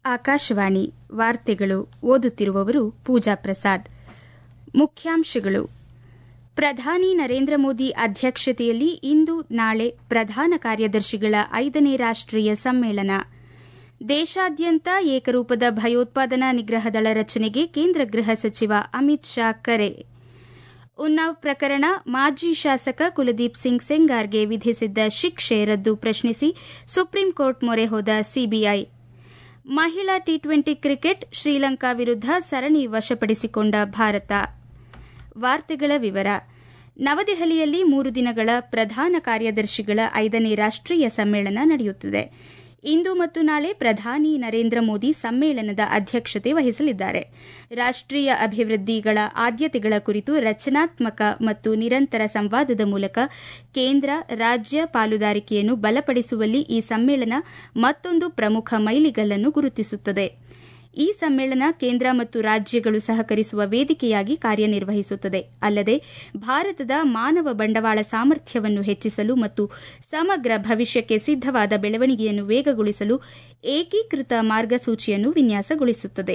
ಆಕಾಶವಾಣಿ ವಾರ್ತೆಗಳು ಓದುತ್ತಿರುವವರು ಪೂಜಾ ಪ್ರಸಾದ್ ಮುಖ್ಯಾಂಶಗಳು ಪ್ರಧಾನಿ ನರೇಂದ್ರ ಮೋದಿ ಅಧ್ಯಕ್ಷತೆಯಲ್ಲಿ ಇಂದು ನಾಳೆ ಪ್ರಧಾನ ಕಾರ್ಯದರ್ಶಿಗಳ ಐದನೇ ರಾಷ್ಟೀಯ ಸಮ್ಮೇಳನ ದೇಶಾದ್ಯಂತ ಏಕರೂಪದ ಭಯೋತ್ಪಾದನಾ ನಿಗ್ರಹ ದಳ ರಚನೆಗೆ ಕೇಂದ್ರ ಗೃಹ ಸಚಿವ ಅಮಿತ್ ಶಾ ಕರೆ ಉನ್ನಾವ್ ಪ್ರಕರಣ ಮಾಜಿ ಶಾಸಕ ಕುಲದೀಪ್ ಸಿಂಗ್ ಸೆಂಗಾರ್ಗೆ ವಿಧಿಸಿದ್ದ ಶಿಕ್ಷೆ ರದ್ದು ಪ್ರಶ್ನಿಸಿ ಸುಪ್ರೀಂ ಕೋರ್ಟ್ ಮೊರೆ ಹೋದ ಸಿಬಿಐ ಮಹಿಳಾ ಟಿ ಟ್ವೆಂಟಿ ಕ್ರಿಕೆಟ್ ಶ್ರೀಲಂಕಾ ವಿರುದ್ಧ ಸರಣಿ ವಶಪಡಿಸಿಕೊಂಡ ಭಾರತ ವಾರ್ತೆಗಳ ವಿವರ ನವದೆಹಲಿಯಲ್ಲಿ ಮೂರು ದಿನಗಳ ಪ್ರಧಾನ ಕಾರ್ಯದರ್ಶಿಗಳ ಐದನೇ ರಾಷ್ಟೀಯ ಸಮ್ಮೇಳನ ನಡೆಯುತ್ತಿದೆ ಇಂದು ಮತ್ತು ನಾಳೆ ಪ್ರಧಾನಿ ನರೇಂದ್ರ ಮೋದಿ ಸಮ್ಮೇಳನದ ಅಧ್ಯಕ್ಷತೆ ವಹಿಸಲಿದ್ದಾರೆ ರಾಷ್ಟೀಯ ಅಭಿವೃದ್ಧಿಗಳ ಆದ್ಯತೆಗಳ ಕುರಿತು ರಚನಾತ್ಮಕ ಮತ್ತು ನಿರಂತರ ಸಂವಾದದ ಮೂಲಕ ಕೇಂದ್ರ ರಾಜ್ಯ ಪಾಲುದಾರಿಕೆಯನ್ನು ಬಲಪಡಿಸುವಲ್ಲಿ ಈ ಸಮ್ಮೇಳನ ಮತ್ತೊಂದು ಪ್ರಮುಖ ಮೈಲಿಗಲ್ಲನ್ನು ಗುರುತಿಸುತ್ತದೆ ಈ ಸಮ್ಮೇಳನ ಕೇಂದ್ರ ಮತ್ತು ರಾಜ್ಯಗಳು ಸಹಕರಿಸುವ ವೇದಿಕೆಯಾಗಿ ಕಾರ್ಯನಿರ್ವಹಿಸುತ್ತದೆ ಅಲ್ಲದೆ ಭಾರತದ ಮಾನವ ಬಂಡವಾಳ ಸಾಮರ್ಥ್ಯವನ್ನು ಹೆಚ್ಚಿಸಲು ಮತ್ತು ಸಮಗ್ರ ಭವಿಷ್ಯಕ್ಕೆ ಸಿದ್ದವಾದ ಬೆಳವಣಿಗೆಯನ್ನು ವೇಗಗೊಳಿಸಲು ಏಕೀಕೃತ ಮಾರ್ಗಸೂಚಿಯನ್ನು ವಿನ್ಯಾಸಗೊಳಿಸುತ್ತದೆ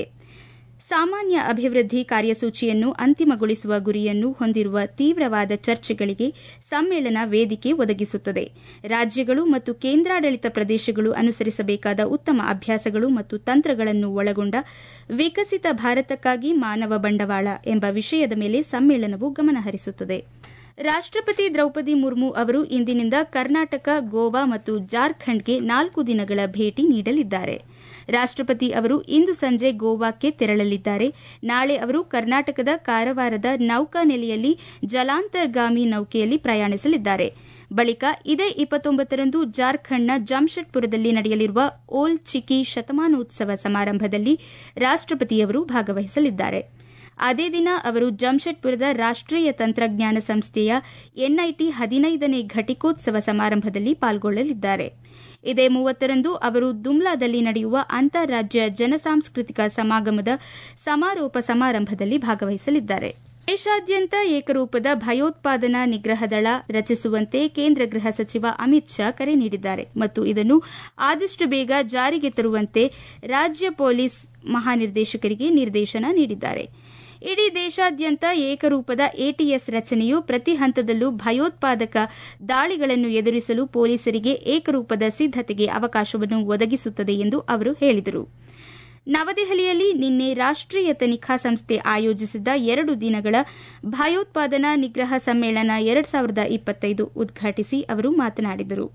ಸಾಮಾನ್ಯ ಅಭಿವೃದ್ಧಿ ಕಾರ್ಯಸೂಚಿಯನ್ನು ಅಂತಿಮಗೊಳಿಸುವ ಗುರಿಯನ್ನು ಹೊಂದಿರುವ ತೀವ್ರವಾದ ಚರ್ಚೆಗಳಿಗೆ ಸಮ್ಮೇಳನ ವೇದಿಕೆ ಒದಗಿಸುತ್ತದೆ ರಾಜ್ಯಗಳು ಮತ್ತು ಕೇಂದ್ರಾಡಳಿತ ಪ್ರದೇಶಗಳು ಅನುಸರಿಸಬೇಕಾದ ಉತ್ತಮ ಅಭ್ಯಾಸಗಳು ಮತ್ತು ತಂತ್ರಗಳನ್ನು ಒಳಗೊಂಡ ವಿಕಸಿತ ಭಾರತಕ್ಕಾಗಿ ಮಾನವ ಬಂಡವಾಳ ಎಂಬ ವಿಷಯದ ಮೇಲೆ ಸಮ್ಮೇಳನವು ಗಮನಹರಿಸುತ್ತದೆ ರಾಷ್ಟಪತಿ ದ್ರೌಪದಿ ಮುರ್ಮು ಅವರು ಇಂದಿನಿಂದ ಕರ್ನಾಟಕ ಗೋವಾ ಮತ್ತು ಜಾರ್ಖಂಡ್ಗೆ ನಾಲ್ಕು ದಿನಗಳ ಭೇಟಿ ನೀಡಲಿದ್ದಾರೆ ರಾಷ್ಟಪತಿ ಅವರು ಇಂದು ಸಂಜೆ ಗೋವಾಕ್ಕೆ ತೆರಳಲಿದ್ದಾರೆ ನಾಳೆ ಅವರು ಕರ್ನಾಟಕದ ಕಾರವಾರದ ನೌಕಾನೆಲೆಯಲ್ಲಿ ಜಲಾಂತರ್ಗಾಮಿ ನೌಕೆಯಲ್ಲಿ ಪ್ರಯಾಣಿಸಲಿದ್ದಾರೆ ಬಳಿಕ ಇದೇ ಇಪ್ಪತ್ತೊಂಬತ್ತರಂದು ಜಾರ್ಖಂಡ್ನ ಜಮ್ಶೆಡ್ಪುರದಲ್ಲಿ ನಡೆಯಲಿರುವ ಓಲ್ ಚಿಕಿ ಶತಮಾನೋತ್ಸವ ಸಮಾರಂಭದಲ್ಲಿ ರಾಷ್ಟಪತಿಯವರು ಭಾಗವಹಿಸಲಿದ್ದಾರೆ ಅದೇ ದಿನ ಅವರು ಜಮ್ಶೆಡ್ಪುರದ ರಾಷ್ಟೀಯ ತಂತ್ರಜ್ಞಾನ ಸಂಸ್ಥೆಯ ಎನ್ಐಟಿ ಹದಿನೈದನೇ ಘಟಿಕೋತ್ಸವ ಸಮಾರಂಭದಲ್ಲಿ ಪಾಲ್ಗೊಳ್ಳಲಿದ್ದಾರೆ ಇದೇ ಮೂವತ್ತರಂದು ಅವರು ದುಮ್ಲಾದಲ್ಲಿ ನಡೆಯುವ ಅಂತಾರಾಜ್ಯ ಜನಸಾಂಸ್ಕೃತಿಕ ಸಮಾಗಮದ ಸಮಾರೋಪ ಸಮಾರಂಭದಲ್ಲಿ ಭಾಗವಹಿಸಲಿದ್ದಾರೆ ದೇಶಾದ್ಯಂತ ಏಕರೂಪದ ಭಯೋತ್ಪಾದನಾ ನಿಗ್ರಹ ದಳ ರಚಿಸುವಂತೆ ಕೇಂದ್ರ ಗೃಹ ಸಚಿವ ಅಮಿತ್ ಶಾ ಕರೆ ನೀಡಿದ್ದಾರೆ ಮತ್ತು ಇದನ್ನು ಆದಷ್ಟು ಬೇಗ ಜಾರಿಗೆ ತರುವಂತೆ ರಾಜ್ಯ ಪೊಲೀಸ್ ಮಹಾನಿರ್ದೇಶಕರಿಗೆ ನಿರ್ದೇಶನ ನೀಡಿದ್ದಾರೆ ಇಡೀ ದೇಶಾದ್ಯಂತ ಏಕರೂಪದ ಎಟಿಎಸ್ ರಚನೆಯು ಪ್ರತಿ ಹಂತದಲ್ಲೂ ಭಯೋತ್ಪಾದಕ ದಾಳಿಗಳನ್ನು ಎದುರಿಸಲು ಪೊಲೀಸರಿಗೆ ಏಕರೂಪದ ಸಿದ್ದತೆಗೆ ಅವಕಾಶವನ್ನು ಒದಗಿಸುತ್ತದೆ ಎಂದು ಅವರು ಹೇಳಿದರು ನವದೆಹಲಿಯಲ್ಲಿ ನಿನ್ನೆ ರಾಷ್ಟೀಯ ತನಿಖಾ ಸಂಸ್ಥೆ ಆಯೋಜಿಸಿದ್ದ ಎರಡು ದಿನಗಳ ಭಯೋತ್ಪಾದನಾ ನಿಗ್ರಹ ಸಮ್ಮೇಳನ ಎರಡು ಸಾವಿರದ ಇಪ್ಪತ್ತೈದು ಉದ್ಘಾಟಿಸಿ ಅವರು ಮಾತನಾಡಿದರು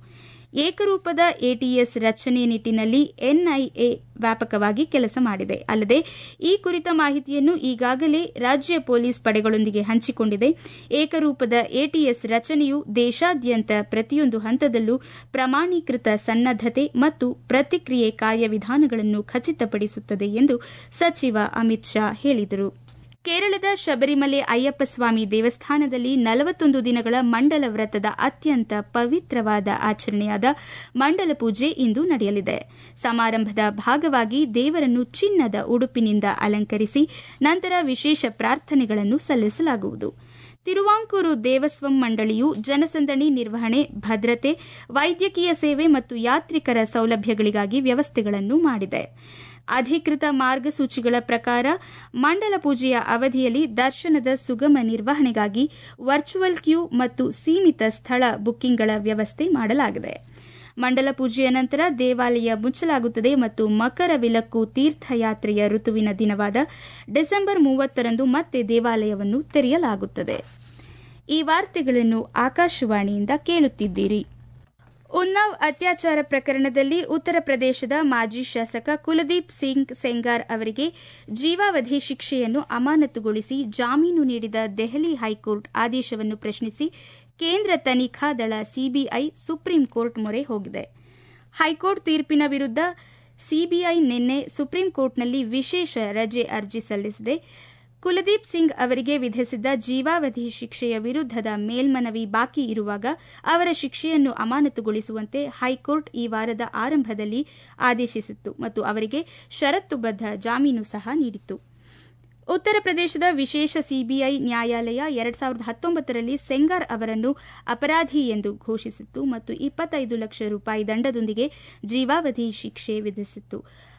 ಏಕರೂಪದ ಎಟಿಎಸ್ ರಚನೆ ನಿಟ್ಟಿನಲ್ಲಿ ಎನ್ಐಎ ವ್ಯಾಪಕವಾಗಿ ಕೆಲಸ ಮಾಡಿದೆ ಅಲ್ಲದೆ ಈ ಕುರಿತ ಮಾಹಿತಿಯನ್ನು ಈಗಾಗಲೇ ರಾಜ್ಯ ಪೊಲೀಸ್ ಪಡೆಗಳೊಂದಿಗೆ ಹಂಚಿಕೊಂಡಿದೆ ಏಕರೂಪದ ಎಟಿಎಸ್ ರಚನೆಯು ದೇಶಾದ್ಯಂತ ಪ್ರತಿಯೊಂದು ಹಂತದಲ್ಲೂ ಪ್ರಮಾಣೀಕೃತ ಸನ್ನದ್ದತೆ ಮತ್ತು ಪ್ರತಿಕ್ರಿಯೆ ಕಾರ್ಯವಿಧಾನಗಳನ್ನು ಖಚಿತಪಡಿಸುತ್ತದೆ ಎಂದು ಸಚಿವ ಅಮಿತ್ ಶಾ ಹೇಳಿದರು ಕೇರಳದ ಶಬರಿಮಲೆ ಅಯ್ಯಪ್ಪ ಸ್ವಾಮಿ ದೇವಸ್ಥಾನದಲ್ಲಿ ನಲವತ್ತೊಂದು ದಿನಗಳ ಮಂಡಲ ವ್ರತದ ಅತ್ಯಂತ ಪವಿತ್ರವಾದ ಆಚರಣೆಯಾದ ಮಂಡಲ ಪೂಜೆ ಇಂದು ನಡೆಯಲಿದೆ ಸಮಾರಂಭದ ಭಾಗವಾಗಿ ದೇವರನ್ನು ಚಿನ್ನದ ಉಡುಪಿನಿಂದ ಅಲಂಕರಿಸಿ ನಂತರ ವಿಶೇಷ ಪ್ರಾರ್ಥನೆಗಳನ್ನು ಸಲ್ಲಿಸಲಾಗುವುದು ತಿರುವಾಂಕೂರು ದೇವಸ್ವಂ ಮಂಡಳಿಯು ಜನಸಂದಣಿ ನಿರ್ವಹಣೆ ಭದ್ರತೆ ವೈದ್ಯಕೀಯ ಸೇವೆ ಮತ್ತು ಯಾತ್ರಿಕರ ಸೌಲಭ್ಯಗಳಿಗಾಗಿ ವ್ಯವಸ್ಥೆಗಳನ್ನು ಮಾಡಿದೆ ಅಧಿಕೃತ ಮಾರ್ಗಸೂಚಿಗಳ ಪ್ರಕಾರ ಮಂಡಲ ಪೂಜೆಯ ಅವಧಿಯಲ್ಲಿ ದರ್ಶನದ ಸುಗಮ ನಿರ್ವಹಣೆಗಾಗಿ ವರ್ಚುವಲ್ ಕ್ಯೂ ಮತ್ತು ಸೀಮಿತ ಸ್ಥಳ ಬುಕ್ಕಿಂಗ್ಗಳ ವ್ಯವಸ್ಥೆ ಮಾಡಲಾಗಿದೆ ಮಂಡಲ ಪೂಜೆಯ ನಂತರ ದೇವಾಲಯ ಮುಚ್ಚಲಾಗುತ್ತದೆ ಮತ್ತು ಮಕರ ವಿಲಕ್ಕು ತೀರ್ಥಯಾತ್ರೆಯ ಋತುವಿನ ದಿನವಾದ ಡಿಸೆಂಬರ್ ಮೂವತ್ತರಂದು ಮತ್ತೆ ದೇವಾಲಯವನ್ನು ತೆರೆಯಲಾಗುತ್ತದೆ ಈ ವಾರ್ತೆಗಳನ್ನು ಆಕಾಶವಾಣಿಯಿಂದ ಕೇಳುತ್ತಿದ್ದೀರಿ ಉನ್ನಾವ್ ಅತ್ಯಾಚಾರ ಪ್ರಕರಣದಲ್ಲಿ ಉತ್ತರ ಪ್ರದೇಶದ ಮಾಜಿ ಶಾಸಕ ಕುಲದೀಪ್ ಸಿಂಗ್ ಸೆಂಗಾರ್ ಅವರಿಗೆ ಜೀವಾವಧಿ ಶಿಕ್ಷೆಯನ್ನು ಅಮಾನತುಗೊಳಿಸಿ ಜಾಮೀನು ನೀಡಿದ ದೆಹಲಿ ಹೈಕೋರ್ಟ್ ಆದೇಶವನ್ನು ಪ್ರಶ್ನಿಸಿ ಕೇಂದ್ರ ತನಿಖಾ ದಳ ಸಿಬಿಐ ಸುಪ್ರೀಂ ಕೋರ್ಟ್ ಮೊರೆ ಹೋಗಿದೆ ಹೈಕೋರ್ಟ್ ತೀರ್ಪಿನ ವಿರುದ್ಧ ಸಿಬಿಐ ನಿನ್ನೆ ಸುಪ್ರೀಂ ಕೋರ್ಟ್ನಲ್ಲಿ ವಿಶೇಷ ರಜೆ ಅರ್ಜಿ ಸಲ್ಲಿಸಿದೆ ಕುಲದೀಪ್ ಸಿಂಗ್ ಅವರಿಗೆ ವಿಧಿಸಿದ್ದ ಜೀವಾವಧಿ ಶಿಕ್ಷೆಯ ವಿರುದ್ದದ ಮೇಲ್ಮನವಿ ಬಾಕಿ ಇರುವಾಗ ಅವರ ಶಿಕ್ಷೆಯನ್ನು ಅಮಾನತುಗೊಳಿಸುವಂತೆ ಹೈಕೋರ್ಟ್ ಈ ವಾರದ ಆರಂಭದಲ್ಲಿ ಆದೇಶಿಸಿತ್ತು ಮತ್ತು ಅವರಿಗೆ ಷರತ್ತುಬದ್ದ ಜಾಮೀನು ಸಹ ನೀಡಿತ್ತು ಉತ್ತರ ಪ್ರದೇಶದ ವಿಶೇಷ ಸಿಬಿಐ ನ್ಯಾಯಾಲಯ ಎರಡ್ ಸಾವಿರದ ಹತ್ತೊಂಬತ್ತರಲ್ಲಿ ಸೆಂಗಾರ್ ಅವರನ್ನು ಅಪರಾಧಿ ಎಂದು ಘೋಷಿಸಿತ್ತು ಮತ್ತು ಇಪ್ಪತ್ತೈದು ಲಕ್ಷ ರೂಪಾಯಿ ದಂಡದೊಂದಿಗೆ ಜೀವಾವಧಿ ಶಿಕ್ಷೆ ವಿಧಿಸಿತ್ತು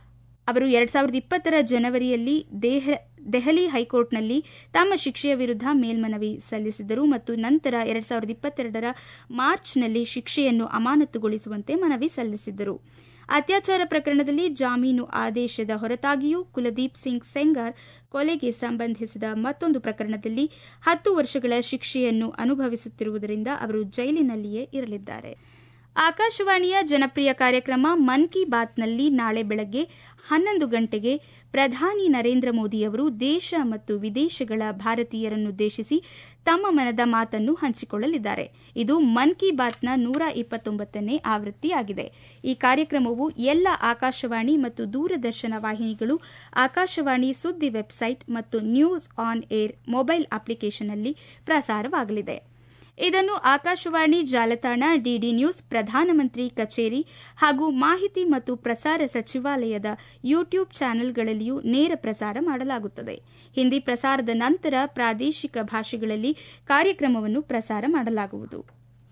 ಅವರು ಎರಡ್ ಸಾವಿರದ ಇಪ್ಪತ್ತರ ಜನವರಿಯಲ್ಲಿ ದೆಹಲಿ ಹೈಕೋರ್ಟ್ನಲ್ಲಿ ತಮ್ಮ ಶಿಕ್ಷೆಯ ವಿರುದ್ಧ ಮೇಲ್ಮನವಿ ಸಲ್ಲಿಸಿದ್ದರು ಮತ್ತು ನಂತರ ಎರಡ್ ಸಾವಿರದ ಇಪ್ಪತ್ತೆರಡರ ಮಾರ್ಚ್ನಲ್ಲಿ ಶಿಕ್ಷೆಯನ್ನು ಅಮಾನತುಗೊಳಿಸುವಂತೆ ಮನವಿ ಸಲ್ಲಿಸಿದ್ದರು ಅತ್ಯಾಚಾರ ಪ್ರಕರಣದಲ್ಲಿ ಜಾಮೀನು ಆದೇಶದ ಹೊರತಾಗಿಯೂ ಕುಲದೀಪ್ ಸಿಂಗ್ ಸೆಂಗಾರ್ ಕೊಲೆಗೆ ಸಂಬಂಧಿಸಿದ ಮತ್ತೊಂದು ಪ್ರಕರಣದಲ್ಲಿ ಹತ್ತು ವರ್ಷಗಳ ಶಿಕ್ಷೆಯನ್ನು ಅನುಭವಿಸುತ್ತಿರುವುದರಿಂದ ಅವರು ಜೈಲಿನಲ್ಲಿಯೇ ಇರಲಿದ್ದಾರೆ ಆಕಾಶವಾಣಿಯ ಜನಪ್ರಿಯ ಕಾರ್ಯಕ್ರಮ ಮನ್ ಕಿ ಬಾತ್ನಲ್ಲಿ ನಾಳೆ ಬೆಳಗ್ಗೆ ಹನ್ನೊಂದು ಗಂಟೆಗೆ ಪ್ರಧಾನಿ ನರೇಂದ್ರ ಮೋದಿಯವರು ದೇಶ ಮತ್ತು ವಿದೇಶಗಳ ಭಾರತೀಯರನ್ನುದ್ದೇಶಿಸಿ ತಮ್ಮ ಮನದ ಮಾತನ್ನು ಹಂಚಿಕೊಳ್ಳಲಿದ್ದಾರೆ ಇದು ಮನ್ ಕಿ ಬಾತ್ನ ನೂರ ಇಪ್ಪತ್ತೊಂಬತ್ತನೇ ಆವೃತ್ತಿಯಾಗಿದೆ ಈ ಕಾರ್ಯಕ್ರಮವು ಎಲ್ಲ ಆಕಾಶವಾಣಿ ಮತ್ತು ದೂರದರ್ಶನ ವಾಹಿನಿಗಳು ಆಕಾಶವಾಣಿ ಸುದ್ದಿ ವೆಬ್ಸೈಟ್ ಮತ್ತು ನ್ಯೂಸ್ ಆನ್ ಏರ್ ಮೊಬೈಲ್ ಅಪ್ಲಿಕೇಶನ್ನಲ್ಲಿ ಪ್ರಸಾರವಾಗಲಿದೆ ಇದನ್ನು ಆಕಾಶವಾಣಿ ಜಾಲತಾಣ ಡಿಡಿ ನ್ಯೂಸ್ ಪ್ರಧಾನಮಂತ್ರಿ ಕಚೇರಿ ಹಾಗೂ ಮಾಹಿತಿ ಮತ್ತು ಪ್ರಸಾರ ಸಚಿವಾಲಯದ ಯೂಟ್ಯೂಬ್ ಚಾನೆಲ್ಗಳಲ್ಲಿಯೂ ನೇರ ಪ್ರಸಾರ ಮಾಡಲಾಗುತ್ತದೆ ಹಿಂದಿ ಪ್ರಸಾರದ ನಂತರ ಪ್ರಾದೇಶಿಕ ಭಾಷೆಗಳಲ್ಲಿ ಕಾರ್ಯಕ್ರಮವನ್ನು ಪ್ರಸಾರ ಮಾಡಲಾಗುವುದು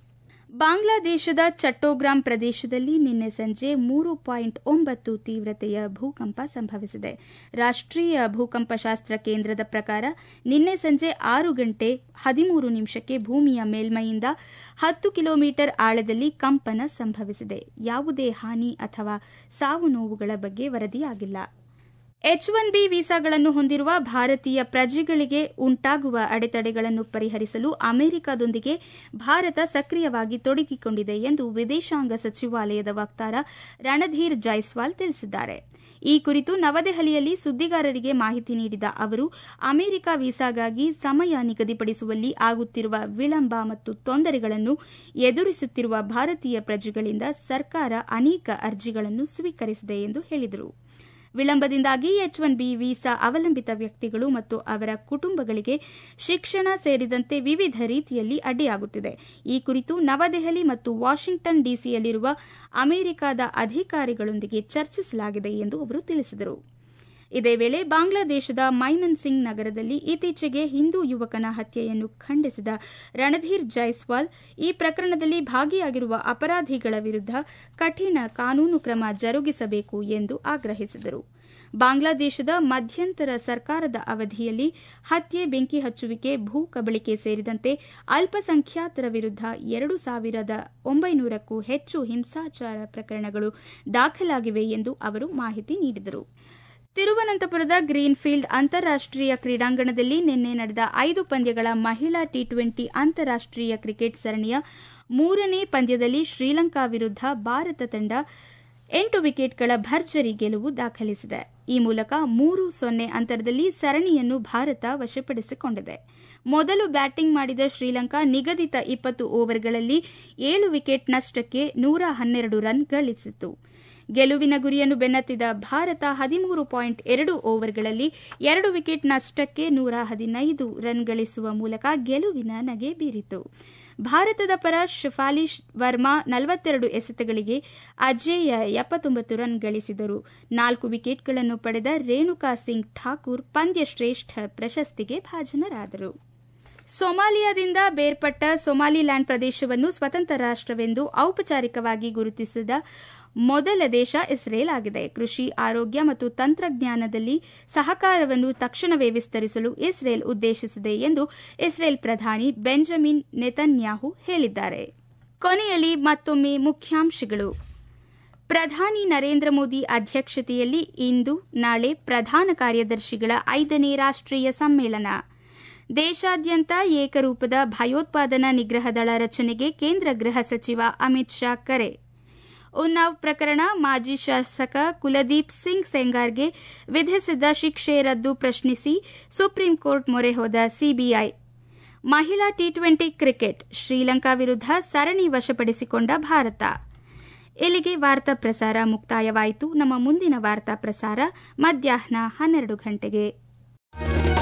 ಬಾಂಗ್ಲಾದೇಶದ ಚಟ್ಟೋಗ್ರಾಮ್ ಪ್ರದೇಶದಲ್ಲಿ ನಿನ್ನೆ ಸಂಜೆ ಮೂರು ಪಾಯಿಂಟ್ ಒಂಬತ್ತು ತೀವ್ರತೆಯ ಭೂಕಂಪ ಸಂಭವಿಸಿದೆ ರಾಷ್ಟೀಯ ಭೂಕಂಪಶಾಸ್ತ್ರ ಕೇಂದ್ರದ ಪ್ರಕಾರ ನಿನ್ನೆ ಸಂಜೆ ಆರು ಗಂಟೆ ಹದಿಮೂರು ನಿಮಿಷಕ್ಕೆ ಭೂಮಿಯ ಮೇಲ್ಮೈಯಿಂದ ಹತ್ತು ಕಿಲೋಮೀಟರ್ ಆಳದಲ್ಲಿ ಕಂಪನ ಸಂಭವಿಸಿದೆ ಯಾವುದೇ ಹಾನಿ ಅಥವಾ ಸಾವು ನೋವುಗಳ ಬಗ್ಗೆ ವರದಿಯಾಗಿಲ್ಲ ಎಚ್ ಒನ್ ಬಿ ವೀಸಾಗಳನ್ನು ಹೊಂದಿರುವ ಭಾರತೀಯ ಪ್ರಜೆಗಳಿಗೆ ಉಂಟಾಗುವ ಅಡೆತಡೆಗಳನ್ನು ಪರಿಹರಿಸಲು ಅಮೆರಿಕದೊಂದಿಗೆ ಭಾರತ ಸಕ್ರಿಯವಾಗಿ ತೊಡಗಿಕೊಂಡಿದೆ ಎಂದು ವಿದೇಶಾಂಗ ಸಚಿವಾಲಯದ ವಕ್ತಾರ ರಣಧೀರ್ ಜೈಸ್ವಾಲ್ ತಿಳಿಸಿದ್ದಾರೆ ಈ ಕುರಿತು ನವದೆಹಲಿಯಲ್ಲಿ ಸುದ್ದಿಗಾರರಿಗೆ ಮಾಹಿತಿ ನೀಡಿದ ಅವರು ಅಮೆರಿಕ ವೀಸಾಗಾಗಿ ಸಮಯ ನಿಗದಿಪಡಿಸುವಲ್ಲಿ ಆಗುತ್ತಿರುವ ವಿಳಂಬ ಮತ್ತು ತೊಂದರೆಗಳನ್ನು ಎದುರಿಸುತ್ತಿರುವ ಭಾರತೀಯ ಪ್ರಜೆಗಳಿಂದ ಸರ್ಕಾರ ಅನೇಕ ಅರ್ಜಿಗಳನ್ನು ಸ್ವೀಕರಿಸಿದೆ ಎಂದು ಹೇಳಿದರು ವಿಳಂಬದಿಂದಾಗಿ ಎಚ್ ಒನ್ ಬಿ ವೀಸಾ ಅವಲಂಬಿತ ವ್ಯಕ್ತಿಗಳು ಮತ್ತು ಅವರ ಕುಟುಂಬಗಳಿಗೆ ಶಿಕ್ಷಣ ಸೇರಿದಂತೆ ವಿವಿಧ ರೀತಿಯಲ್ಲಿ ಅಡ್ಡಿಯಾಗುತ್ತಿದೆ ಈ ಕುರಿತು ನವದೆಹಲಿ ಮತ್ತು ವಾಷಿಂಗ್ಟನ್ ಡಿಸಿಯಲ್ಲಿರುವ ಅಮೆರಿಕದ ಅಧಿಕಾರಿಗಳೊಂದಿಗೆ ಚರ್ಚಿಸಲಾಗಿದೆ ಎಂದು ಅವರು ತಿಳಿಸಿದರು ಇದೇ ವೇಳೆ ಬಾಂಗ್ಲಾದೇಶದ ಮೈಮನ್ ಸಿಂಗ್ ನಗರದಲ್ಲಿ ಇತ್ತೀಚೆಗೆ ಹಿಂದೂ ಯುವಕನ ಹತ್ಯೆಯನ್ನು ಖಂಡಿಸಿದ ರಣಧೀರ್ ಜೈಸ್ವಾಲ್ ಈ ಪ್ರಕರಣದಲ್ಲಿ ಭಾಗಿಯಾಗಿರುವ ಅಪರಾಧಿಗಳ ವಿರುದ್ಧ ಕಠಿಣ ಕಾನೂನು ಕ್ರಮ ಜರುಗಿಸಬೇಕು ಎಂದು ಆಗ್ರಹಿಸಿದರು ಬಾಂಗ್ಲಾದೇಶದ ಮಧ್ಯಂತರ ಸರ್ಕಾರದ ಅವಧಿಯಲ್ಲಿ ಹತ್ಯೆ ಬೆಂಕಿ ಹಚ್ಚುವಿಕೆ ಭೂ ಕಬಳಿಕೆ ಸೇರಿದಂತೆ ಅಲ್ಪಸಂಖ್ಯಾತರ ವಿರುದ್ಧ ಎರಡು ಸಾವಿರದ ಒಂಬೈನೂರಕ್ಕೂ ಹೆಚ್ಚು ಹಿಂಸಾಚಾರ ಪ್ರಕರಣಗಳು ದಾಖಲಾಗಿವೆ ಎಂದು ಅವರು ಮಾಹಿತಿ ನೀಡಿದರು ತಿರುವನಂತಪುರದ ಗ್ರೀನ್ಫೀಲ್ಡ್ ಅಂತಾರಾಷ್ಟೀಯ ಕ್ರೀಡಾಂಗಣದಲ್ಲಿ ನಿನ್ನೆ ನಡೆದ ಐದು ಪಂದ್ಯಗಳ ಮಹಿಳಾ ಟಿ ಟ್ವೆಂಟಿ ಅಂತಾರಾಷ್ಟೀಯ ಕ್ರಿಕೆಟ್ ಸರಣಿಯ ಮೂರನೇ ಪಂದ್ಯದಲ್ಲಿ ಶ್ರೀಲಂಕಾ ವಿರುದ್ಧ ಭಾರತ ತಂಡ ಎಂಟು ವಿಕೆಟ್ಗಳ ಭರ್ಜರಿ ಗೆಲುವು ದಾಖಲಿಸಿದೆ ಈ ಮೂಲಕ ಮೂರು ಸೊನ್ನೆ ಅಂತರದಲ್ಲಿ ಸರಣಿಯನ್ನು ಭಾರತ ವಶಪಡಿಸಿಕೊಂಡಿದೆ ಮೊದಲು ಬ್ಯಾಟಿಂಗ್ ಮಾಡಿದ ಶ್ರೀಲಂಕಾ ನಿಗದಿತ ಇಪ್ಪತ್ತು ಓವರ್ಗಳಲ್ಲಿ ಏಳು ವಿಕೆಟ್ ನಷ್ಟಕ್ಕೆ ನೂರ ಹನ್ನೆರಡು ರನ್ ಗಳಿಸಿತು ಗೆಲುವಿನ ಗುರಿಯನ್ನು ಬೆನ್ನತ್ತಿದ ಭಾರತ ಹದಿಮೂರು ಪಾಯಿಂಟ್ ಎರಡು ಓವರ್ಗಳಲ್ಲಿ ಎರಡು ವಿಕೆಟ್ ನಷ್ಟಕ್ಕೆ ನೂರ ಹದಿನೈದು ರನ್ ಗಳಿಸುವ ಮೂಲಕ ಗೆಲುವಿನ ನಗೆ ಬೀರಿತು ಭಾರತದ ಪರ ಶಫಾಲಿಶ್ ವರ್ಮಾ ನಲವತ್ತೆರಡು ಎಸೆತಗಳಿಗೆ ಅಜೇಯ ಎಪ್ಪತ್ತೊಂಬತ್ತು ರನ್ ಗಳಿಸಿದರು ನಾಲ್ಕು ವಿಕೆಟ್ಗಳನ್ನು ಪಡೆದ ರೇಣುಕಾ ಸಿಂಗ್ ಠಾಕೂರ್ ಪಂದ್ಯ ಶ್ರೇಷ್ಠ ಪ್ರಶಸ್ತಿಗೆ ಭಾಜನರಾದರು ಸೊಮಾಲಿಯಾದಿಂದ ಬೇರ್ಪಟ್ಟ ಸೊಮಾಲಿಲ್ಯಾಂಡ್ ಪ್ರದೇಶವನ್ನು ಸ್ವತಂತ್ರ ರಾಷ್ಟವೆಂದು ಔಪಚಾರಿಕವಾಗಿ ಗುರುತಿಸಿದ ಮೊದಲ ದೇಶ ಇಸ್ರೇಲ್ ಆಗಿದೆ ಕೃಷಿ ಆರೋಗ್ಯ ಮತ್ತು ತಂತ್ರಜ್ಞಾನದಲ್ಲಿ ಸಹಕಾರವನ್ನು ತಕ್ಷಣವೇ ವಿಸ್ತರಿಸಲು ಇಸ್ರೇಲ್ ಉದ್ದೇಶಿಸಿದೆ ಎಂದು ಇಸ್ರೇಲ್ ಪ್ರಧಾನಿ ಬೆಂಜಮಿನ್ ನೆತನ್ಯಾಹು ಹೇಳಿದ್ದಾರೆ ಕೊನೆಯಲ್ಲಿ ಮತ್ತೊಮ್ಮೆ ಮುಖ್ಯಾಂಶಗಳು ಪ್ರಧಾನಿ ನರೇಂದ್ರ ಮೋದಿ ಅಧ್ಯಕ್ಷತೆಯಲ್ಲಿ ಇಂದು ನಾಳೆ ಪ್ರಧಾನ ಕಾರ್ಯದರ್ಶಿಗಳ ಐದನೇ ರಾಷ್ಟೀಯ ಸಮ್ಮೇಳನ ದೇಶಾದ್ಯಂತ ಏಕರೂಪದ ಭಯೋತ್ಪಾದನಾ ನಿಗ್ರಹ ದಳ ರಚನೆಗೆ ಕೇಂದ್ರ ಗೃಹ ಸಚಿವ ಅಮಿತ್ ಶಾ ಕರೆ ಉನ್ನಾವ್ ಪ್ರಕರಣ ಮಾಜಿ ಶಾಸಕ ಕುಲದೀಪ್ ಸಿಂಗ್ ಸೆಂಗಾರ್ಗೆ ವಿಧಿಸಿದ್ದ ಶಿಕ್ಷೆ ರದ್ದು ಪ್ರಶ್ನಿಸಿ ಸುಪ್ರೀಂ ಕೋರ್ಟ್ ಮೊರೆ ಹೋದ ಸಿಬಿಐ ಮಹಿಳಾ ಟಿ ಟ್ವೆಂಟಿ ಕ್ರಿಕೆಟ್ ಶ್ರೀಲಂಕಾ ವಿರುದ್ಧ ಸರಣಿ ವಶಪಡಿಸಿಕೊಂಡ ಭಾರತ ಇಲ್ಲಿಗೆ ವಾರ್ತಾ ಪ್ರಸಾರ ಮುಕ್ತಾಯವಾಯಿತು ನಮ್ಮ ಮುಂದಿನ ವಾರ್ತಾ ಪ್ರಸಾರ ಮಧ್ಯಾಹ್ನ ಹನ್ನೆರಡು ಗಂಟೆಗೆ